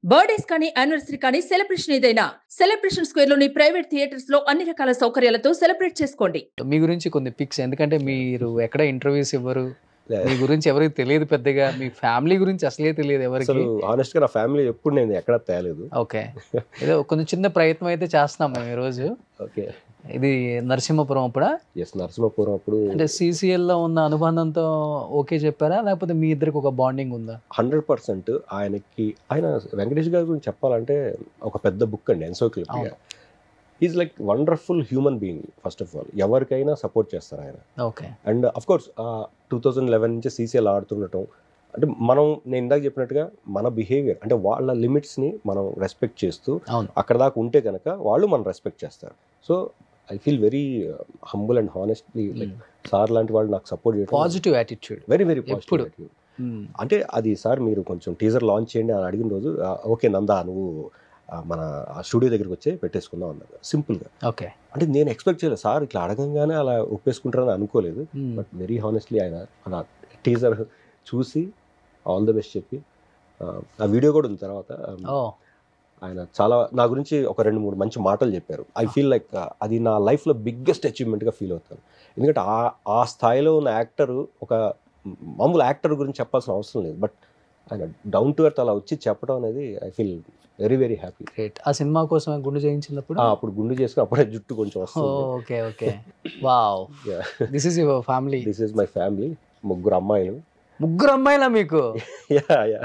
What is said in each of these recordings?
Birthdays కానీ anniversary కానీ celebration ఏదైనా సెలబ్రేషన్ స్క్వేర్ లోని ప్రైవేట్ థియేటర్స్ లో అన్ని రకాల సౌకర్యాలతో సెలబ్రేట్ చేసుకోండి మీ గురించి కొన్ని పిక్స్ ఎందుకంటే మీరు ఎక్కడ ఇంటర్వ్యూస్ ఇవ్వరు మీ గురించి ఎవరికి తెలియదు పెద్దగా మీ ఫ్యామిలీ గురించి అసలే తెలియదు ఎవరికి అసలు ఆనెస్ట్ గా నా ఫ్యామిలీ ఎప్పుడు నేను ఎక్కడ తేలేదు ఓకే ఏదో కొంచెం చిన్న ప్రయత్నం అయితే చేస్తున్నాం మేము ఈరోజు ఓకే ఇది నరసింహపురం అప్పుడా ఎస్ నరసింహపురం అప్పుడు అంటే CCL లో ఉన్న అనుబంధంతో ఓకే చెప్పారా లేకపోతే మీ ఇద్దరికి ఒక బాండింగ్ ఉందా హండ్రెడ్ పర్సెంట్ ఆయనకి ఆయన వెంకటేష్ గారి గురించి చెప్పాలంటే ఒక పెద్ద బుక్ అండి ఎన్సోక్లిపియా అవును. Is like wonderful human being first of all ఎవరికైనా సపోర్ట్ చేస్తారు ఆయన okay and of course two thousand eleven నుంచి సీసీఎల్ ఆడుతుండటం అంటే మనం నేను ఇందాక చెప్పినట్టుగా మన బిహేవియర్ అంటే వాళ్ళ లిమిట్స్ని మనం రెస్పెక్ట్ చేస్తూ అవును అక్కడ దాకా ఉంటే కనుక వాళ్ళు మనం రెస్పెక్ట్ చేస్తారు so I feel very humble and honestly like sir లాంటి వాళ్ళు నాకు సపోర్ట్ చేయడం పాజిటివ్ యాటిట్యూడ్ వెరీ వెరీ ఎప్పుడు? పాజిటివ్ అంటే అది సార్ మీరు కొంచెం టీజర్ లాంచ్ చేయండి అని అడిగిన రోజు "ఆ, ఓకే నందా నువ్వు ఆ, మన స్టూడియో దగ్గరికి వచ్చి పెట్టేసుకుందాం అన్నారు సింపుల్గా ఓకే అంటే నేను ఎక్స్పెక్ట్ చేయలేదు సార్ ఇట్లా అడగంగానే అలా ఒప్పేసుకుంటారని అనుకోలేదు బట్ వెరీ హానెస్ట్లీ ఆయన అలా టీజర్ చూసి ఆల్ ద బెస్ట్ చెప్పి ఆ, ఆ వీడియో కూడా ఉంది తర్వాత um, ఓ ఆయన చాలా నా గురించి ఒక రెండు మూడు మంచి మాటలు చెప్పారు ఐ ఫీల్ లైక్ అది నా లైఫ్లో బిగ్గెస్ట్ అచీవ్మెంట్గా ఫీల్ అవుతాను ఎందుకంటే ఆ ఆ స్థాయిలో ఉన్న యాక్టర్ ఒక మామూలు యాక్టర్ గురించి చెప్పాల్సిన అవసరం లేదు బట్ ఆయన డౌన్ టు ఎర్త్ అలా వచ్చి చెప్పడం అనేది I feel very very happy great ఆ సినిమా కోసం గుండు చేయించినప్పుడు అప్పుడు గుండు చేసుకుని అప్పుడే జుట్టు కొంచెం వస్తుంది okay okay wow this is your family this is my family ముగ్గురు అమ్మాయిలు ముగ్గురు అమ్మాయిలా మీకు యా యా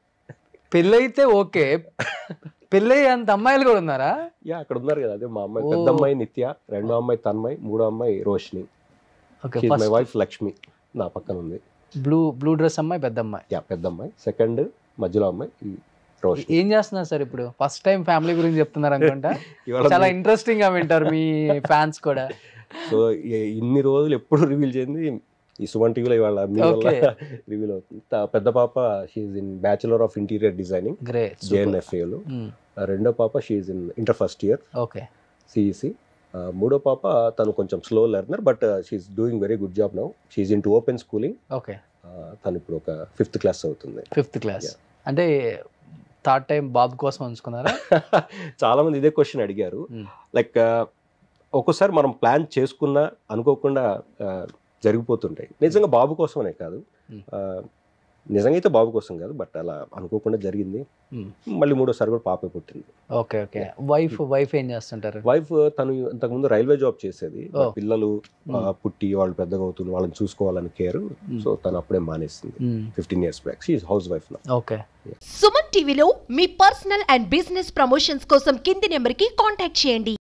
పెళ్ళైతే ఓకే పెళ్ళై అంత అమ్మాయిలు కూడా ఉన్నారా యా అక్కడ ఉన్నారు కదా అదే మా అమ్మాయి ఓ. పెద్ద అమ్మాయి నిత్య రెండో అమ్మాయి తన్మయ్ మూడో అమ్మాయి Roshini okay my first wife Lakshmi నా పక్కన ఉంది బ్లూ బ్లూ డ్రెస్ అమ్మాయి పెద్ద అమ్మాయి యా పెద్ద అమ్మాయి సెకండ్ మధ్యలో అమ్మాయి ఈ రోషిని ఏం చేస్తున్నారు సార్ ఇప్పుడు ఫస్ట్ టైం ఫ్యామిలీ గురించి చెప్తున్నారు అనుకుంటా ఇవాళ చాలా ఇంట్రెస్టింగ్ గా వింటారు మీ ఫ్యాన్స్ కూడా సో ఈ- ఇన్ని రోజులు ఎప్పుడు రివీల్ చేయింది ఈ సుమన్ టీవీలో ఇవాళ మీ వల్ల Okay. రివీల్ అవుతుంది త- పెద్ద పాప she's in bachelor of interior designing great జేఎన్ఎఫ్ఏలో రెండో పాప she's in inter first year okay CEC మూడో పాప తను కొంచెం slow learner but she's doing very good job now she's in to open schooling okay తను ఇప్పుడు ఒక ఫిఫ్త్ క్లాస్ అవుతుంది ఫిఫ్త్ క్లాస్ Yeah. అంటే థర్డ్ టైం బాబు కోసం ఉంచుకున్నారా చాలా మంది ఇదే క్వశ్చన్ అడిగారు Hmm. లైక్ ఒక్కోసారి మనం ప్లాన్ చేసుకున్నా అనుకోకుండా ఆ, జరిగిపోతుంటాయి నిజంగా బాబు కోసమనే కాదు Hmm. ఆ, నిజంగా అయితే బాబు కోసం కాదు బట్ అలా అనుకోకుండా జరిగింది Hmm. మళ్ళీ మూడోసారి కూడా పాపే పుట్టింది ఓకే ఓకే వైఫ్ వైఫ్ ఏం చేస్తుంటారు వైఫ్ తను ఇంతకుముందు రైల్వే జాబ్ చేసేది Oh. పిల్లలు ఆ, Hmm. పుట్టి వాళ్ళు పెద్దగా అవుతుంది వాళ్ళని చూసుకోవాలని కేర్ Hmm. సో తను అప్పుడే మానేసింది fifteen years back she house wife నా ఓకే సుమన్ టీవీలో మీ పర్సనల్ అండ్ బిజినెస్ ప్రమోషన్స్ కోసం కింది నెంబర్కి కాంటాక్ట్ చేయండి